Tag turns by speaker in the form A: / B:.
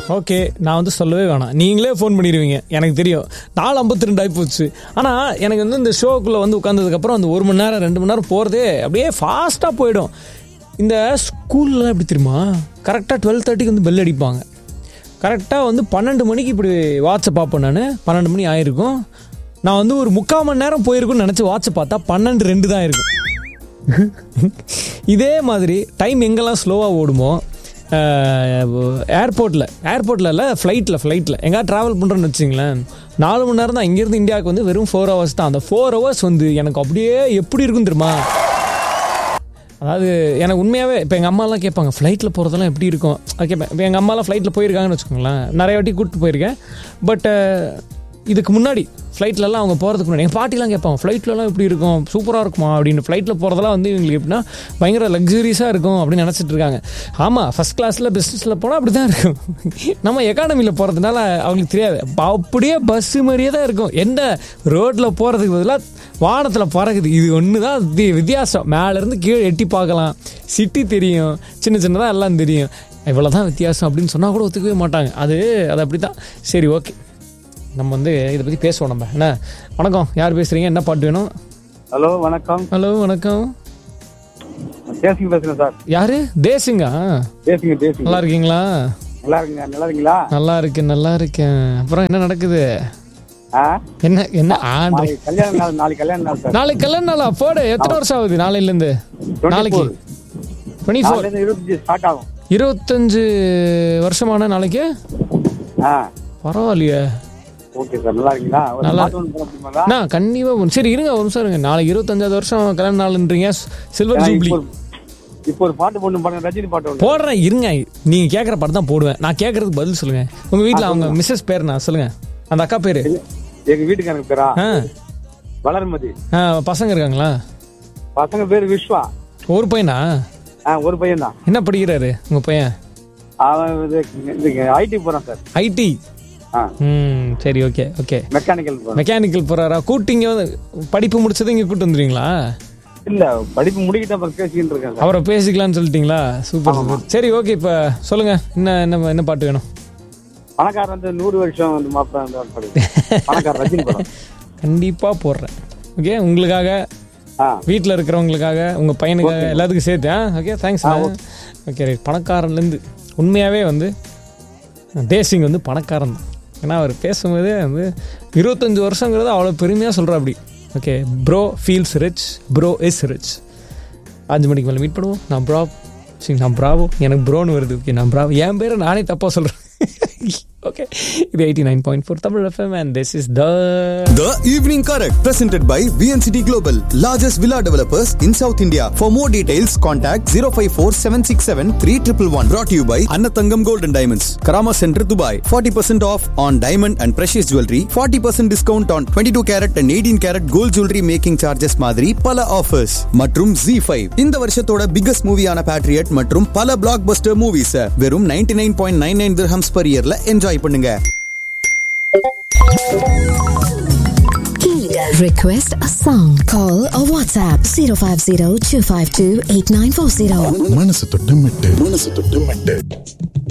A: Okay நான் வந்து சொல்லவே வேணாம் நீங்களே ஃபோன் பண்ணிடுவீங்க எனக்கு தெரியும் நாலு ஐம்பத்தி ரெண்டு ஆகி போச்சு ஆனால் எனக்கு வந்து இந்த ஷோக்குள்ளே வந்து உட்காந்ததுக்கப்புறம் அந்த ஒரு மணி நேரம் ரெண்டு மணி நேரம் போகிறதே அப்படியே ஃபாஸ்ட்டாக போயிடும் இந்த ஸ்கூல்லாம் எப்படி தெரியுமா கரெக்டாக டுவெல் தேர்ட்டிக்கு வந்து பெல் அடிப்பாங்க கரெக்டாக வந்து பன்னெண்டு மணிக்கு இப்படி வாட்சை பார்ப்பேன் நான் பன்னெண்டு மணி ஆயிருக்கும் நான் வந்து ஒரு முக்கால் மணி நேரம் போயிருக்குன்னு நினச்சி வாட்சை பார்த்தா பன்னெண்டு ரெண்டு தான் இருக்கும் இதே மாதிரி டைம் எங்கெல்லாம் ஸ்லோவாக ஓடுமோ ஏர்போர்ட்டில் ஏர்போர்ட்டில் இல்லை ஃப்ளைட்டில் ஃப்ளைட்டில் எங்கேயா ட்ராவல் பண்ணுறோன்னு வச்சிங்களேன் நாலு மணி நேரம் தான் இங்கேருந்து இந்தியாவுக்கு வந்து வெறும் ஃபோர் ஹவர்ஸ் தான் அந்த ஃபோர் ஹவர்ஸ் வந்து எனக்கு அப்படியே எப்படி இருக்கும் தெரியுமா அதாவது எனக்கு உண்மையாகவே இப்போ எங்கள் அம்மாலாம் கேட்பாங்க ஃப்ளைட்டில் போகிறதெல்லாம் எப்படி இருக்கும் அது கேட்பேன் இப்போ எங்கள் அம்மாலாம் ஃப்ளைட்டில் போயிருக்காங்கன்னு வச்சுக்கோங்களேன் நிறைய வாட்டி கூப்பிட்டு போயிருக்கேன் பட் இதுக்கு முன்னாடி ஃப்ளைட்லலாம் அவங்க போகிறதுக்கு முன்னாடி எங்கள் பாட்டிலாம் கேட்பாங்க ஃப்ளைட்லலாம் எப்படி இருக்கும் சூப்பராக இருக்குமா அப்படின்னு ஃப்ளைட்டில் போகிறதெல்லாம் வந்து இவங்களுக்கு எப்படின்னா பயங்கர லக்ஸுரியஸாக இருக்கும் அப்படின்னு நினச்சிட்டு இருக்காங்க ஆமாம் ஃபஸ்ட் கிளாஸில் பிஸ்னஸில் போனால் அப்படி தான் இருக்கும் நம்ம எக்கானமியில் போகிறதுனால அவங்களுக்கு தெரியாது அப்படியே பஸ்ஸு மாதிரியே தான் இருக்கும் எந்த ரோட்டில் போகிறதுக்கு பதிலாக வானத்தில் பறக்குது இது ஒன்று தான் தி- வித்தியாசம் மேலேருந்து கீழே எட்டி பார்க்கலாம் சிட்டி தெரியும் சின்ன சின்னதாக எல்லாம் தெரியும் இவ்வளோ தான் வித்தியாசம் அப்படின்னு சொன்னால் கூட ஒத்துக்கவே மாட்டாங்க அது அது அப்படி தான் சரி ஓகே நம்ம வந்து இதை பற்றி பேசுவோம் நம்ம என்ன வணக்கம் யார் பேசுகிறீங்க என்ன பாட்டு வேணும்
B: ஹலோ வணக்கம்
A: ஹலோ வணக்கம்
B: தேசிங்க பேசுறேன் சார்
A: யாரு தேசிங்கா
B: தேசிங்க தேசிங்க
A: நல்லா இருக்கீங்களா
B: நல்லா இருக்குங்க நல்லா இருக்கீங்களா
A: நல்லா இருக்கேன் நல்லா இருக்கேன் அப்புறம் என்ன நடக்குது
B: ஆ
A: என்ன என்ன ஆண்டு
B: நாளைக்கு கல்யாண நாள் நாளைக்கு கல்யாண நாள் சார்
A: நாளைக்கு கல்யாண நாளா போடு எத்தனை வருஷம் ஆகுது நாளையிலேருந்து நாளைக்கு டுவெண்ட்டி ஃபோர்
B: நாளைக்கு இருபத்தஞ்சு ஸ்டார்ட் ஆகும்
A: இருபத்தஞ்சு வருஷமான நாளைக்கு
B: ஆ
A: பரவாயில்லையே
B: ஓகே சார் நல்லா இருக்கீங்களா ஒரு
A: நல்லா-
B: பாட்டு ஒன்று போட முடியுமா
A: நான் கண்டிப்பாக சரி இருங்க ஒரு நிமிஷம் இருங்க நாளைக்கு இருபத்தஞ்சாவது வருஷம் கல்யாண நாள்ன்றீங்க சில்வர்
B: ஏன்னா
A: ஜூப்ளி
B: இப்போ ஒரு- இப்போ ஒரு பாட்டு பொண்ணு பாருங்க ரஜினி பாட்டு ஒன்று
A: போடுறேன் இருங்க நீங்கள் கேட்குற பாட்டு தான் போடுவேன் நான் கேட்கறதுக்கு பதில் சொல்லுங்க உங்கள் வீட்டில் அவங்க மிஸ்ஸஸ் பேர் நான் சொல்லுங்க அந்த அக்கா பேர்
B: எங்க வீட்டுக்காரங்க பேரா
A: ஆ
B: வளர்மதி
A: ஆ பசங்க இருக்காங்களா
B: பசங்க பேர் விஸ்வா
A: ஒரு பையனா
B: ஆ ஒரு பையன் தான்
A: என்ன படிக்கிறாரு உங்கள் பையன்
B: அவன் இது ஐடி போறான் சார்
A: ஐடி
B: ஆ
A: ம் சரி ஓகே ஓகே
B: மெக்கானிக்கல் போறான்
A: மெக்கானிக்கல் போகிறாரா கூட்டு இங்கே வந்து படிப்பு முடிச்சது இங்கே கூட்டு வந்துடுவீங்களா
B: இல்ல படிப்பு முடிக்கிட்ட அப்புறம் பேசிக்கிட்டு இருக்கேன் சார்
A: அவரை பேசிக்கலாம்னு சொல்லிட்டீங்களா சூப்பர் சூப்பர் சரி ஓகே இப்போ சொல்லுங்க என்ன என்ன என்ன பாட்டு வேணும்
B: பணக்காரன் வந்து நூறு வருஷம் வந்து மாப்பிள்ள வந்து ஒரு படம். பணக்காரன் ரஜினி படம்
A: கண்டிப்பாக போடுறேன் ஓகே உங்களுக்காக
B: ஆ
A: வீட்டில் இருக்கிறவங்களுக்காக உங்கள் பையனுக்காக எல்லாத்துக்கும் சேர்த்து ஆ ஓகே தேங்க்ஸ் ஓகே ரைட் பணக்காரன்லேருந்து உண்மையாகவே வந்து தேசிங் வந்து பணக்காரன் தான் ஏன்னா அவர் பேசும்போதே வந்து இருபத்தஞ்சு வருஷங்கிறது அவ்வளோ பெருமையாக சொல்கிறா அப்படி okay bro feels rich bro is rich அஞ்சு மணிக்கு மேலே மீட் பண்ணுவோம் நான் ப்ரா சரி நான் ப்ராவோ எனக்கு ப்ரோன்னு வருது ஓகே நான் ப்ராவோ என் பேரை நானே தப்பாக சொல்கிறேன் ஓகே இது eighty nine point four Tamil FM and this is the
C: The Evening Correct, presented by VNCT Global, largest villa developers in South India. For more details, contact 054 767 3111. Brought to you by Annatangam Gold and Diamonds, Karama Center, Dubai. 40% off on diamond and precious jewelry. 40% discount on 22 carat and 18 carat gold jewelry making charges மாதிரி பல offers. மற்றும் Z5. இந்த வருஷத்தோட biggest மூவியான Patriot மற்றும் பல blockbuster movies வெறும் 99.99 dirhams per yearல enjoy பண்ணுங்க
D: Request a song. Call or WhatsApp 050 252 8940.
E: மனசு தொட்டு மெட்டு மனசு தொட்டு மெட்டு